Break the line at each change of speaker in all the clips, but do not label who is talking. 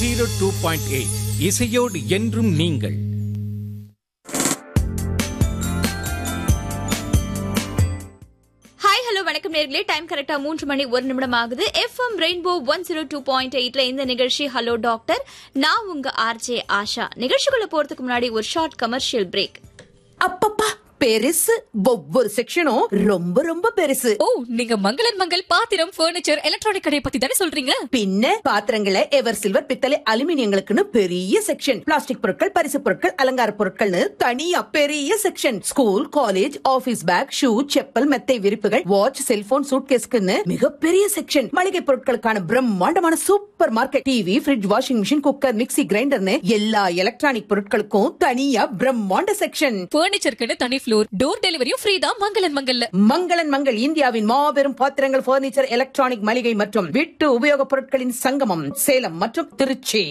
Zero two point eight இசையோடு என்றும் நீங்கள்
ஹாய் ஹலோ வணக்கம் நேர்களே டைம் கரெக்டா மூன்று மணி ஒரு நிமிடம் ஆகுது FM rainbow one zero two point எயிட்ல இந்த நிகழ்ச்சி ஹலோ டாக்டர் நான் உங்க ஆர்ஜே ஆஷா நிகழ்ச்சிக்குள்ள போறதுக்கு முன்னாடி ஒரு ஷார்ட் கமர்ஷியல் பிரேக்
அப்பப்பா பெருசு ஒவ்வொரு செக்ஷனும் ரொம்ப ரொம்ப பெருசு
ஓ நீங்க மங்களன் மங்கள் பாத்திரம் பர்னிச்சர் எலக்ட்ரானிக் கடையை பத்தி தானே சொல்றீங்க
பின்ன பாத்திரங்களை எவர் சில்வர் பித்தளை அலுமினியங்களுக்குன்னு பெரிய செக்ஷன் பிளாஸ்டிக் பொருட்கள் பரிசு பொருட்கள் அலங்கார பொருட்கள்னு தனியா பெரிய section school college office bag shoe chappal மெத்தை விரிப்புகள் வாட்ச் செல்போன் சூட்கேஸ்க்குன்னு மிகப்பெரிய செக்ஷன் மளிகை பொருட்களுக்கான பிரம்மாண்டமான super market TV fridge washing machine cooker mixie கிரைண்டர்னு எல்லா எலக்ட்ரானிக் பொருட்களுக்கும் தனியா பிரம்மாண்ட செக்ஷன்
பர்னிச்சருக்குன்னு தனி ஃப்ளோர் டோர் டெலிவரியும் ஃப்ரீ தான் மங்களன் மங்கல்ல
மங்களன் மங்கள் இந்தியாவின் மாபெரும் பாத்திரங்கள் பர்னிச்சர் எலக்ட்ரானிக் மளிகை மற்றும் வீட்டு உபயோகப் பொருட்களின் சங்கமம் சேலம் மற்றும் திருச்சி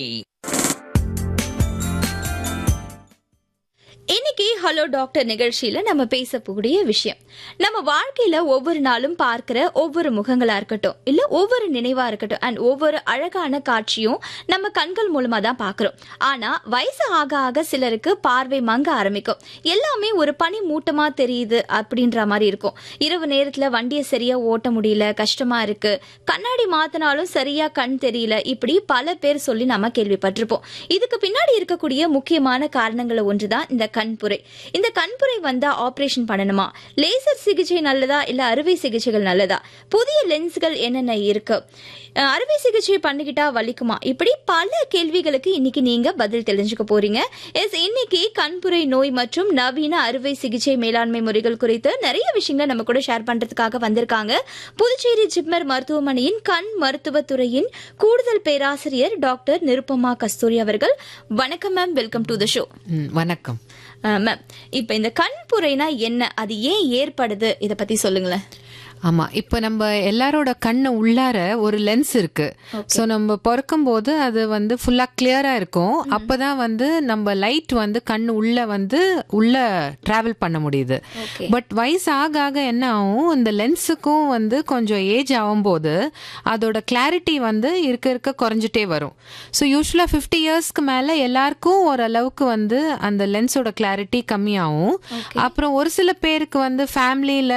இன்னைக்கு ஹலோ டாக்டர் நிகழ்ச்சியில நம்ம பேசக்கூடிய விஷயம் நம்ம வாழ்க்கையில ஒவ்வொரு நாளும் பார்க்கிற ஒவ்வொரு முகங்களா இருக்கட்டும் இல்ல ஒவ்வொரு நினைவா இருக்கட்டும் அண்ட் ஒவ்வொரு அழகான காட்சியும் நம்ம கண்கள் மூலமா தான் பாக்குறோம் ஆனா வயசு ஆக ஆக சிலருக்கு பார்வை மங்க ஆரம்பிக்கும் எல்லாமே ஒரு பனி மூட்டமா தெரியுது அப்படின்ற மாதிரி இருக்கும் இரவு நேரத்துல வண்டியை சரியா ஓட்ட முடியல கஷ்டமா இருக்கு கண்ணாடி மாத்தினாலும் சரியா கண் தெரியல இப்படி பல பேர் சொல்லி நம்ம கேள்விப்பட்டிருப்போம் இதுக்கு பின்னாடி இருக்கக்கூடிய முக்கியமான காரணங்களை ஒன்றுதான் இந்த கண்புரை இந்த கண்புரை வந்தா ஆபரேஷன் பண்ணணுமா லேசர் சிகிச்சை நல்லதா இல்ல அறுவை சிகிச்சைகள் நல்லதா புதிய லென்ஸ்கள் என்னென்ன இருக்கு அஹ் அறுவை சிகிச்சை பண்ணிக்கிட்டா வலிக்குமா இப்படி பல கேள்விகளுக்கு இன்னைக்கு நீங்க பதில் தெரிஞ்சுக்க போறீங்க எஸ் இன்னைக்கு கண்புரை நோய் மற்றும் நவீன அறுவை சிகிச்சை மேலாண்மை முறைகள் குறித்து நிறைய விஷயங்களை நம்ம கூட ஷேர் பண்றதுக்காக வந்திருக்காங்க புதுச்சேரி ஜிப்மர் மருத்துவமனையின் கண் மருத்துவத்துறையின் கூடுதல் பேராசிரியர் டாக்டர் நிருப்பமா கஸ்தூரி அவர்கள் வணக்கம் ma'am welcome to the show
ம், வணக்கம்
மேம் இப்ப இந்த கண்புரைனா என்ன அது ஏன் ஏற்படுது இத பத்தி சொல்லுங்களேன்
ஆமா இப்ப நம்ம எல்லாரோட கண்ணு உள்ளார ஒரு லென்ஸ் இருக்கு சோ நம்ம பிறக்கும் போது அது வந்து ஃபுல்லா கிளியரா இருக்கும் அப்பதான் வந்து நம்ம லைட் வந்து கண்ணு உள்ள வந்து உள்ள டிராவல் பண்ண முடியுது
Okay.
பட் வயசு ஆக ஆக என்ன ஆகும் இந்த லென்ஸுக்கும் வந்து கொஞ்சம் ஏஜ் ஆகும்போது அதோட கிளாரிட்டி வந்து இருக்க இருக்க குறைஞ்சிட்டே வரும் ஸோ யூஸ்வலாக ஃபிஃப்டி இயர்ஸ்க்கு மேலே எல்லாருக்கும் ஓரளவுக்கு வந்து அந்த லென்ஸோட கிளாரிட்டி கம்மியாகும் அப்புறம் ஒரு சில பேருக்கு வந்து ஃபேமிலியில்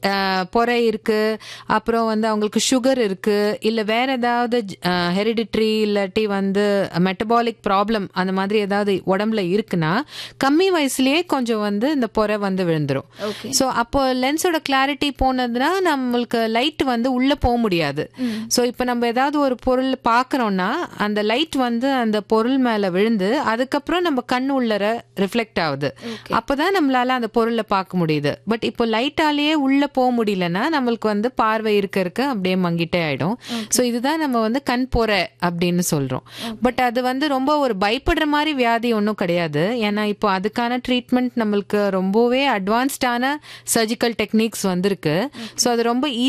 பொறை இருக்கு அப்புறம் வந்து அவங்களுக்கு சுகர் இருக்கு இல்லை வேற ஏதாவது ஹெரிடிட்ரி இல்லாட்டி வந்து மெட்டபாலிக் ப்ராப்ளம் அந்த மாதிரி ஏதாவது உடம்புல இருக்குன்னா கம்மி வயசுலயே கொஞ்சம் வந்து இந்த பொறை வந்து விழுந்துரும்
Okay.
ஸோ அப்போ லென்ஸோட கிளாரிட்டி போனதுன்னா நம்மளுக்கு லைட் வந்து உள்ள போக முடியாது ஸோ இப்போ நம்ம ஏதாவது ஒரு பொருள் பார்க்குறோம்னா அந்த லைட் வந்து அந்த பொருள் மேலே விழுந்து அதுக்கப்புறம் நம்ம கண் உள்ளர ரிஃப்ளெக்ட் ஆகுது அப்போதான் நம்மளால அந்த பொருளை பார்க்க முடியுது பட் இப்போ லைட்டாலேயே உள்ள போக முடியலன்னா நம்மளுக்கு வந்து பார்வை இருக்க இருக்க அப்படியே மங்கிட்டே ஆயிடும் ஸோ இதுதான் நம்ம வந்து கண் பொறை அப்படின்னு சொல்றோம் பட் அது வந்து ரொம்ப ஒரு பயப்படுற மாதிரி வியாதி ஒன்றும் கிடையாது ஏன்னா இப்போ அதுக்கான ட்ரீட்மெண்ட் நம்மளுக்கு ரொம்பவே அட்வான்ஸ்டான சர்ஜிக்கல் டெக்னிக்ஸ் வந்திருக்கு ஸோ அது ரொம்ப